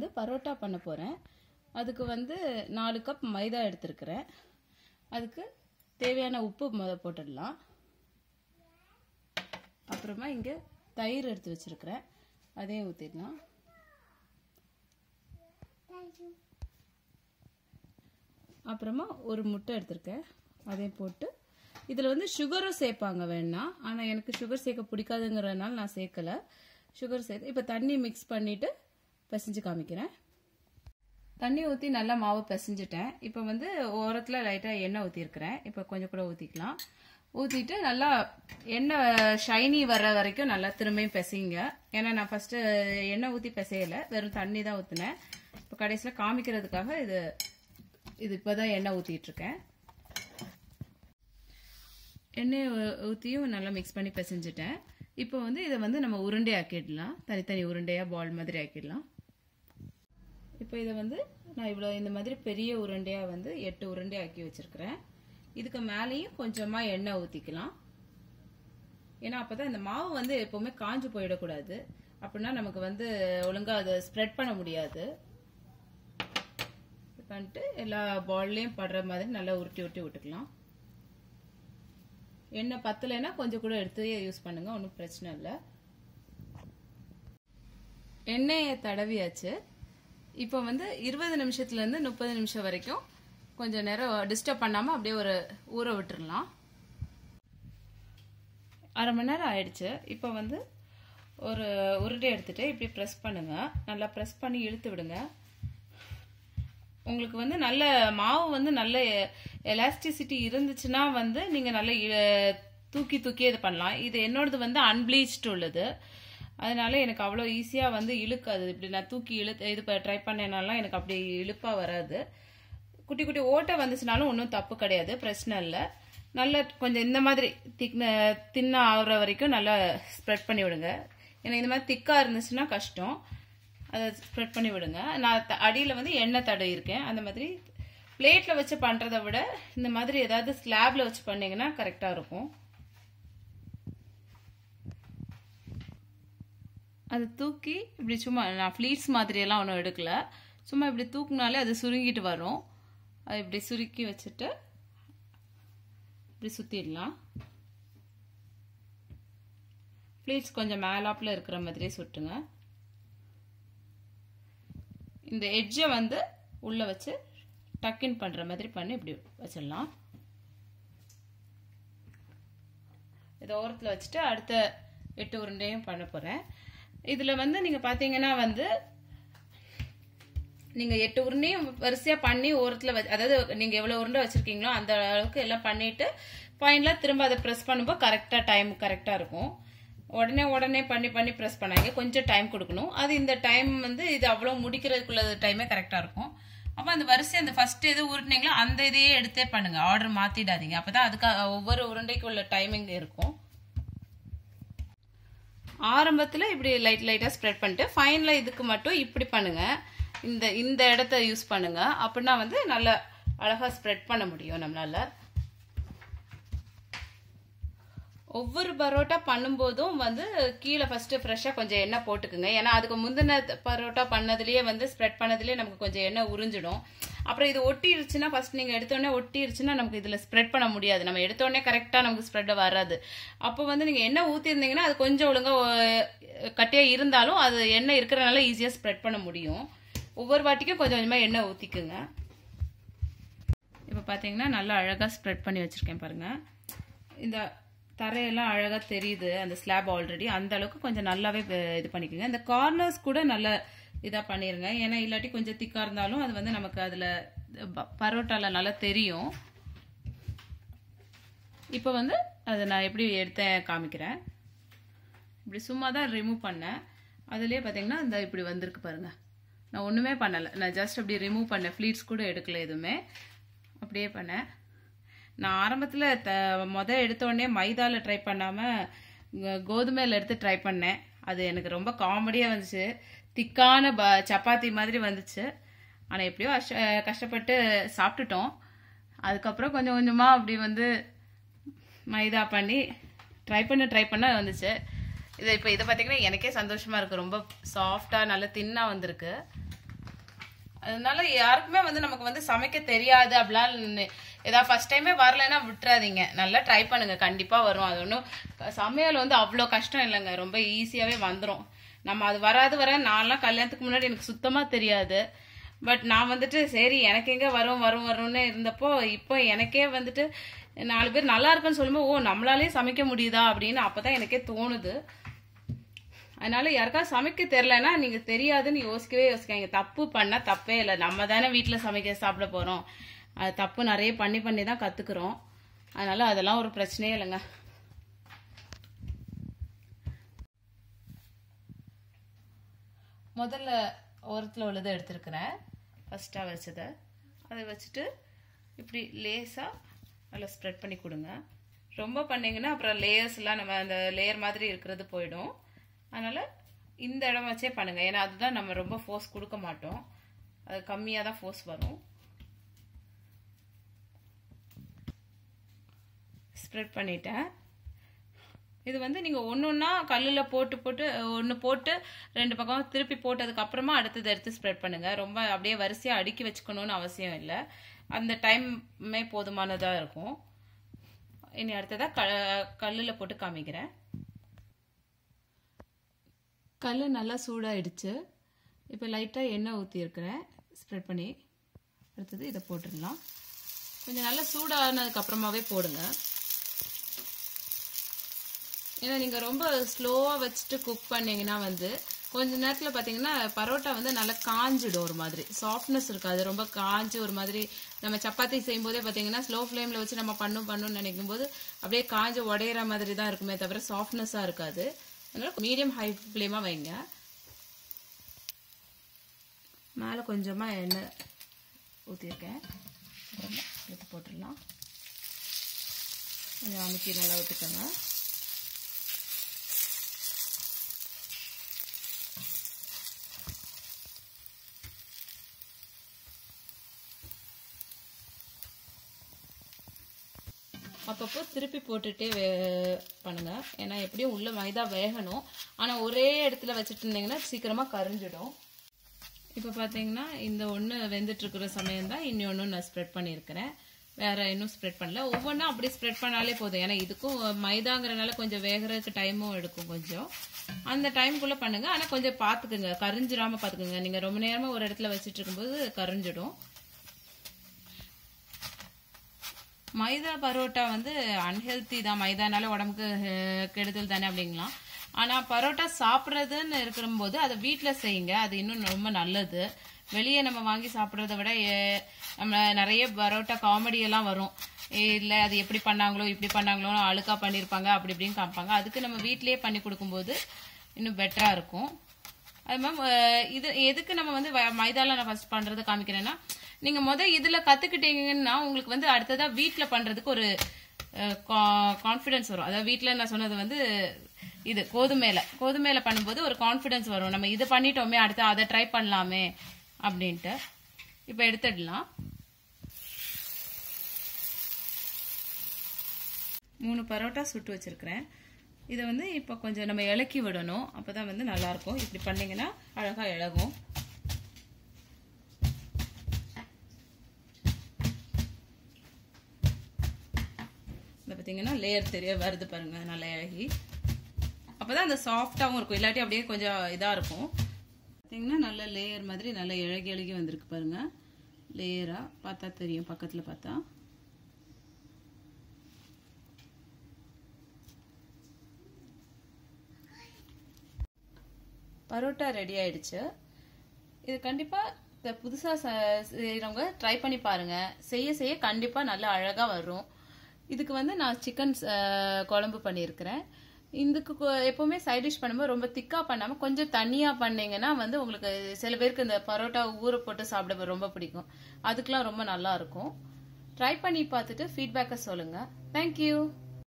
பரோட்டா பண்ண போகிறேன் அதுக்கு வந்து நாலு கப் மைதா எடுத்துருக்கிறேன் அதுக்கு தேவையான உப்பு முத போட்டுடலாம் அப்புறமா இங்கே தயிர் எடுத்து வச்சுருக்கிறேன் அதையும் ஊற்றிடலாம் அப்புறமா ஒரு முட்டை எடுத்திருக்கேன் அதையும் போட்டு இதில் வந்து சுகரும் சேர்ப்பாங்க வேணா ஆனால் எனக்கு சுகர் சேர்க்க பிடிக்காதுங்கிறதுனால நான் சேர்க்கலை சுகர் சேர்த்து இப்போ தண்ணி மிக்ஸ் பண்ணிவிட்டு பிசைஞ்சு காமிக்கிறேன் தண்ணி ஊற்றி நல்லா மாவு பிசைஞ்சிட்டேன் இப்போ வந்து ஓரத்தில் லைட்டாக எண்ணெய் ஊற்றிருக்கிறேன் இப்போ கொஞ்சம் கூட ஊற்றிக்கலாம் ஊற்றிட்டு நல்லா எண்ணெய் ஷைனி வர்ற வரைக்கும் நல்லா திரும்பியும் பிசைங்க ஏன்னா நான் ஃபஸ்ட்டு எண்ணெய் ஊற்றி பிசையலை வெறும் தண்ணி தான் ஊற்றினேன் இப்போ கடைசியில் காமிக்கிறதுக்காக இது இது இப்போ தான் எண்ணெய் ஊற்றிட்டுருக்கேன் எண்ணெயை ஊற்றியும் நல்லா மிக்ஸ் பண்ணி பிசைஞ்சிட்டேன் இப்போ வந்து இதை வந்து நம்ம உருண்டை ஆக்கிடலாம் தனித்தனி உருண்டையாக பால் மாதிரி ஆக்கிடலாம் இப்போ இதை வந்து நான் இவ்வளோ இந்த மாதிரி பெரிய உருண்டையாக வந்து எட்டு உருண்டை ஆக்கி வச்சுருக்கிறேன் இதுக்கு மேலேயும் கொஞ்சமாக எண்ணெய் ஊற்றிக்கலாம் ஏன்னா அப்போ தான் இந்த மாவு வந்து எப்போவுமே காஞ்சு போயிடக்கூடாது அப்படின்னா நமக்கு வந்து ஒழுங்காக அதை ஸ்ப்ரெட் பண்ண முடியாது பண்ணிட்டு எல்லா பால்லையும் படுற மாதிரி நல்லா உருட்டி உருட்டி விட்டுக்கலாம் எண்ணெய் பத்தலைன்னா கொஞ்சம் கூட எடுத்து யூஸ் பண்ணுங்க ஒன்றும் பிரச்சனை இல்லை எண்ணெயை தடவியாச்சு இப்போ வந்து இருபது நிமிஷத்துலேருந்து முப்பது நிமிஷம் வரைக்கும் கொஞ்சம் நேரம் டிஸ்டர்ப் பண்ணாமல் அப்படியே ஒரு ஊற விட்டுறலாம் அரை மணி நேரம் ஆயிடுச்சு இப்போ வந்து ஒரு உருண்டை எடுத்துட்டு இப்படி ப்ரெஸ் பண்ணுங்க நல்லா ப்ரெஸ் பண்ணி இழுத்து விடுங்க உங்களுக்கு வந்து நல்ல மாவு வந்து நல்ல எலாஸ்டிசிட்டி இருந்துச்சுன்னா வந்து நீங்கள் நல்ல தூக்கி தூக்கி இது பண்ணலாம் இது என்னோடது வந்து அன்பிளீச்டு உள்ளது அதனால எனக்கு அவ்வளோ ஈஸியாக வந்து இழுக்காது இப்படி நான் தூக்கி இழு இது ட்ரை பண்ணேனாலாம் எனக்கு அப்படி இழுப்பாக வராது குட்டி குட்டி ஓட்டை வந்துச்சுனாலும் ஒன்றும் தப்பு கிடையாது பிரச்சனை இல்லை நல்ல கொஞ்சம் இந்த மாதிரி திக்ன தின்ன ஆகுற வரைக்கும் நல்லா ஸ்ப்ரெட் பண்ணி விடுங்க ஏன்னா இந்த மாதிரி திக்காக இருந்துச்சுன்னா கஷ்டம் அதை ஸ்ப்ரெட் பண்ணி விடுங்க நான் அடியில் வந்து எண்ணெய் தடவி இருக்கேன் அந்த மாதிரி பிளேட்டில் வச்சு பண்ணுறத விட இந்த மாதிரி ஏதாவது ஸ்லாப்ல வச்சு பண்ணிங்கன்னா கரெக்டாக இருக்கும் அதை தூக்கி இப்படி சும்மா நான் ஃப்ளீட்ஸ் மாதிரியெல்லாம் ஒன்றும் எடுக்கல சும்மா இப்படி தூக்குனாலே அது சுருங்கிட்டு வரும் அது இப்படி சுருக்கி வச்சுட்டு இப்படி சுற்றிடலாம் ஃப்ளீட்ஸ் கொஞ்சம் மேலாப்பில் இருக்கிற மாதிரியே சுட்டுங்க இந்த எட்ஜை வந்து உள்ளே வச்சு டக்கின் பண்ணுற மாதிரி பண்ணி இப்படி வச்சிடலாம் இதை ஓரத்தில் வச்சுட்டு அடுத்த எட்டு உருண்டையும் பண்ண போகிறேன் இதில் வந்து நீங்கள் பார்த்தீங்கன்னா வந்து நீங்கள் எட்டு உருண்டையும் வரிசையாக பண்ணி ஓரத்தில் வச்சு அதாவது நீங்கள் எவ்வளோ உருண்டை வச்சுருக்கீங்களோ அந்த அளவுக்கு எல்லாம் பண்ணிவிட்டு ஃபைனலாக திரும்ப அதை ப்ரெஸ் பண்ணும்போது கரெக்டாக டைம் கரெக்டாக இருக்கும் உடனே உடனே பண்ணி பண்ணி ப்ரெஸ் பண்ணாங்க கொஞ்சம் டைம் கொடுக்கணும் அது இந்த டைம் வந்து இது அவ்வளோ முடிக்கிறதுக்குள்ள டைமே கரெக்டாக இருக்கும் அப்போ அந்த வரிசை அந்த ஃபர்ஸ்ட் எது உருட்டினீங்களோ அந்த இதையே எடுத்தே பண்ணுங்க ஆர்டர் மாற்றிடாதீங்க அப்போ தான் அதுக்கு ஒவ்வொரு உருண்டைக்கு உள்ள டைமிங் இருக்கும் ஆரம்பத்தில் இப்படி லைட் லைட்டாக ஸ்ப்ரெட் பண்ணிட்டு ஃபைனலாக இதுக்கு மட்டும் இப்படி பண்ணுங்க இந்த இந்த இடத்த யூஸ் பண்ணுங்க அப்படின்னா வந்து நல்லா அழகாக ஸ்ப்ரெட் பண்ண முடியும் நம்மளால ஒவ்வொரு பரோட்டா பண்ணும்போதும் வந்து கீழே ஃபர்ஸ்ட் ஃப்ரெஷ்ஷாக கொஞ்சம் எண்ணெய் போட்டுக்குங்க ஏன்னா அதுக்கு முந்தின பரோட்டா பண்ணதுலேயே வந்து ஸ்ப்ரெட் பண்ணதுலேயே நமக்கு கொஞ்சம் எண்ணெய் உறிஞ்சிடும் அப்புறம் இது ஒட்டிருச்சுன்னா ஃபர்ஸ்ட் நீங்கள் எடுத்தோடனே ஒட்டிருச்சுன்னா நமக்கு இதில் ஸ்ப்ரெட் பண்ண முடியாது நம்ம எடுத்தோடனே கரெக்டாக நமக்கு ஸ்ப்ரெட் வராது அப்போ வந்து நீங்கள் எண்ணெய் ஊற்றிருந்தீங்கன்னா அது கொஞ்சம் ஒழுங்காக கட்டியாக இருந்தாலும் அது எண்ணெய் இருக்கிறனால ஈஸியாக ஸ்ப்ரெட் பண்ண முடியும் ஒவ்வொரு வாட்டிக்கும் கொஞ்சம் கொஞ்சமாக எண்ணெய் ஊற்றிக்குங்க இப்போ பார்த்தீங்கன்னா நல்லா அழகாக ஸ்ப்ரெட் பண்ணி வச்சுருக்கேன் பாருங்கள் இந்த தரையெல்லாம் அழகாக தெரியுது அந்த ஸ்லாப் ஆல்ரெடி அந்த அளவுக்கு கொஞ்சம் நல்லாவே இது பண்ணிக்கோங்க இந்த கார்னர்ஸ் கூட நல்ல இதாக பண்ணிடுங்க ஏன்னா இல்லாட்டி கொஞ்சம் திக்காக இருந்தாலும் அது வந்து நமக்கு அதில் பரோட்டாவில் நல்லா தெரியும் இப்போ வந்து அதை நான் எப்படி எடுத்தேன் காமிக்கிறேன் இப்படி சும்மா தான் ரிமூவ் பண்ணேன் அதுலேயே பார்த்தீங்கன்னா இந்த இப்படி வந்திருக்கு பாருங்கள் நான் ஒன்றுமே பண்ணலை நான் ஜஸ்ட் அப்படி ரிமூவ் பண்ணேன் ஃப்ளீட்ஸ் கூட எடுக்கல எதுவுமே அப்படியே பண்ணேன் நான் ஆரம்பத்தில் த மொதல் எடுத்தோடனே மைதாவில் ட்ரை பண்ணாமல் கோதுமையில் எடுத்து ட்ரை பண்ணேன் அது எனக்கு ரொம்ப காமெடியாக வந்துச்சு திக்கான ப சப்பாத்தி மாதிரி வந்துச்சு ஆனால் எப்படியோ அஷ கஷ்டப்பட்டு சாப்பிட்டுட்டோம் அதுக்கப்புறம் கொஞ்சம் கொஞ்சமாக அப்படி வந்து மைதா பண்ணி ட்ரை பண்ண ட்ரை பண்ண வந்துச்சு இது இப்போ இதை பார்த்தீங்கன்னா எனக்கே சந்தோஷமாக இருக்குது ரொம்ப சாஃப்டாக நல்ல தின்னாக வந்திருக்கு அதனால யாருக்குமே வந்து நமக்கு வந்து சமைக்க தெரியாது அப்படிலாம் ஏதாவது ஃபர்ஸ்ட் டைமே வரலைன்னா விட்டுறாதீங்க நல்லா ட்ரை பண்ணுங்க கண்டிப்பா வரும் அது ஒன்றும் சமையல் வந்து அவ்வளோ கஷ்டம் இல்லைங்க ரொம்ப ஈஸியாவே வந்துடும் நம்ம அது வராது வர நான்லாம் கல்யாணத்துக்கு முன்னாடி எனக்கு சுத்தமா தெரியாது பட் நான் வந்துட்டு சரி எனக்கு எங்க வரும் வரும் வரும்னு இருந்தப்போ இப்போ எனக்கே வந்துட்டு நாலு பேர் நல்லா இருக்குன்னு சொல்லும்போது ஓ நம்மளாலே சமைக்க முடியுதா அப்படின்னு அப்பதான் எனக்கே தோணுது அதனால யாருக்காவது சமைக்க தெரிலனா நீங்க தெரியாதுன்னு யோசிக்கவே யோசிக்காங்க தப்பு பண்ணா தப்பே இல்லை நம்ம தானே வீட்டுல சமைக்க சாப்பிட போறோம் அது தப்பு நிறைய பண்ணி பண்ணி தான் கத்துக்கிறோம் அதனால அதெல்லாம் ஒரு பிரச்சனையே இல்லைங்க முதல்ல ஓரத்தில் உள்ளதை எடுத்திருக்கிறேன் ஃபஸ்ட்டாக வச்சதை அதை வச்சுட்டு இப்படி லேசாக நல்லா ஸ்ப்ரெட் பண்ணி கொடுங்க ரொம்ப பண்ணிங்கன்னா அப்புறம் லேயர்ஸ்லாம் நம்ம அந்த லேயர் மாதிரி இருக்கிறது போயிடும் அதனால் இந்த இடம் வச்சே பண்ணுங்கள் ஏன்னா அதுதான் நம்ம ரொம்ப ஃபோர்ஸ் கொடுக்க மாட்டோம் அது கம்மியாக தான் ஃபோர்ஸ் வரும் ஸ்ப்ரெட் பண்ணிட்டேன் இது வந்து நீங்கள் ஒன்று ஒன்றா கல்லில் போட்டு போட்டு ஒன்று போட்டு ரெண்டு பக்கம் திருப்பி போட்டதுக்கு அப்புறமா அடுத்தது எடுத்து ஸ்ப்ரெட் பண்ணுங்கள் ரொம்ப அப்படியே வரிசையாக அடுக்கி வச்சுக்கணும்னு அவசியம் இல்லை அந்த டைமே போதுமானதாக இருக்கும் இனி அடுத்ததாக க கல்லில் போட்டு காமிக்கிறேன் கல் நல்லா சூடாயிடுச்சு இப்போ லைட்டாக எண்ணெய் ஊற்றிருக்கிறேன் ஸ்ப்ரெட் பண்ணி அடுத்தது இதை போட்டுடலாம் கொஞ்சம் நல்லா சூடானதுக்கு அப்புறமாவே போடுங்க ஏன்னா நீங்கள் ரொம்ப ஸ்லோவாக வச்சுட்டு குக் பண்ணீங்கன்னா வந்து கொஞ்ச நேரத்தில் பார்த்தீங்கன்னா பரோட்டா வந்து நல்லா காஞ்சிடும் ஒரு மாதிரி சாஃப்ட்னஸ் இருக்காது ரொம்ப காஞ்சி ஒரு மாதிரி நம்ம சப்பாத்தி செய்யும் போதே பார்த்தீங்கன்னா ஸ்லோ ஃப்ளேமில் வச்சு நம்ம பண்ணும் பண்ணணும்னு நினைக்கும் போது அப்படியே காஞ்சி உடையிற மாதிரி தான் இருக்குமே தவிர சாஃப்ட்னஸாக இருக்காது அதனால மீடியம் ஹை ஃப்ளேமாக வைங்க மேலே கொஞ்சமாக எண்ணெய் ஊற்றிருக்கேன் எடுத்து போட்டுடலாம் கொஞ்சம் அமுக்கி நல்லா விட்டுக்கோங்க அப்பப்போ திருப்பி போட்டுட்டே வே பண்ணுங்க ஏன்னா எப்படியும் உள்ள மைதா வேகணும் ஆனால் ஒரே இடத்துல வச்சுட்டு இருந்தீங்கன்னா சீக்கிரமாக கரிஞ்சிடும் இப்போ பார்த்தீங்கன்னா இந்த ஒன்று வெந்துட்டு இருக்கிற சமயம் தான் இன்னி ஒன்று நான் ஸ்ப்ரெட் பண்ணியிருக்கிறேன் வேற இன்னும் ஸ்ப்ரெட் பண்ணல ஒவ்வொன்றா அப்படி ஸ்ப்ரெட் பண்ணாலே போதும் ஏன்னா இதுக்கும் மைதாங்கிறனால கொஞ்சம் வேகிறதுக்கு டைமும் எடுக்கும் கொஞ்சம் அந்த டைமுக்குள்ளே பண்ணுங்க ஆனால் கொஞ்சம் பார்த்துக்குங்க கரிஞ்சிடாம பார்த்துக்குங்க நீங்கள் ரொம்ப நேரமாக ஒரு இடத்துல வச்சுட்டு இருக்கும்போது கரிஞ்சிடும் மைதா பரோட்டா வந்து அன்ஹெல்த்தி தான் மைதானால உடம்புக்கு அஹ், கெடுதல் தானே அப்படிங்களாம் ஆனா பரோட்டா சாப்பிட்றதுன்னு இருக்கும்போது அதை வீட்டில் செய்யுங்க அது இன்னும் ரொம்ப நல்லது வெளியே நம்ம வாங்கி சாப்பிட்றத விட எ- நம்ம நிறைய பரோட்டா காமெடி எல்லாம் வரும் இல்லை அது எப்படி பண்ணாங்களோ இப்படி பண்ணாங்களோ அழுக்கா பண்ணியிருப்பாங்க அப்படி இப்படின்னு காமிப்பாங்க அதுக்கு நம்ம வீட்டிலேயே பண்ணி கொடுக்கும்போது இன்னும் பெட்டரா இருக்கும் அது மேம் இது எதுக்கு நம்ம வந்து வ- மைதால நான் ஃபர்ஸ்ட் பண்றது காமிக்கிறேன்னா நீங்க முத இதுல கத்துக்கிட்டீங்கன்னா உங்களுக்கு வந்து அடுத்ததா வீட்ல பண்றதுக்கு ஒரு கான்ஃபிடன்ஸ் வரும் அதாவது வீட்ல நான் சொன்னது வந்து இது கோதுமையில கோதுமையில பண்ணும்போது ஒரு கான்ஃபிடன்ஸ் வரும் நம்ம இது பண்ணிட்டோமே அடுத்து அதை ட்ரை பண்ணலாமே அப்படின்ட்டு இப்போ எடுத்துடலாம் மூணு பரோட்டா சுட்டு வச்சிருக்கிறேன் இதை வந்து இப்போ கொஞ்சம் நம்ம இலக்கி விடணும் அப்பதான் வந்து நல்லா இருக்கும் இப்படி பண்ணீங்கன்னா அழகா இழகும் இதை பார்த்தீங்கன்னா லேயர் தெரிய வருது பாருங்க நல்லா இழகி அப்பதான் அந்த சாஃப்டாகவும் இருக்கும் இல்லாட்டி அப்படியே கொஞ்சம் இதாக இருக்கும் பார்த்தீங்கன்னா நல்ல லேயர் மாதிரி நல்லா இழகி இழகி வந்திருக்கு பாருங்க லேயரா பார்த்தா தெரியும் பக்கத்தில் பார்த்தா பரோட்டா ரெடி ஆயிடுச்சு இது கண்டிப்பா இந்த புதுசா ச- செய்றவங்க ட்ரை பண்ணி பாருங்க செய்ய செய்ய கண்டிப்பா நல்லா அழகா வரும் இதுக்கு வந்து நான் சிக்கன் குழம்பு பண்ணியிருக்கிறேன் இதுக்கு கொ- எப்பவுமே சைட் டிஷ் பண்ணும்போது ரொம்ப திக்கா பண்ணாம கொஞ்சம் தண்ணியா பண்ணீங்கன்னா வந்து உங்களுக்கு சில பேருக்கு இந்த பரோட்டா ஊற போட்டு சாப்பிட ரொம்ப பிடிக்கும் அதுக்கெல்லாம் ரொம்ப நல்லா இருக்கும் ட்ரை பண்ணி பார்த்துட்டு ஃபீட்பேக்கை சொல்லுங்க தேங்க்யூ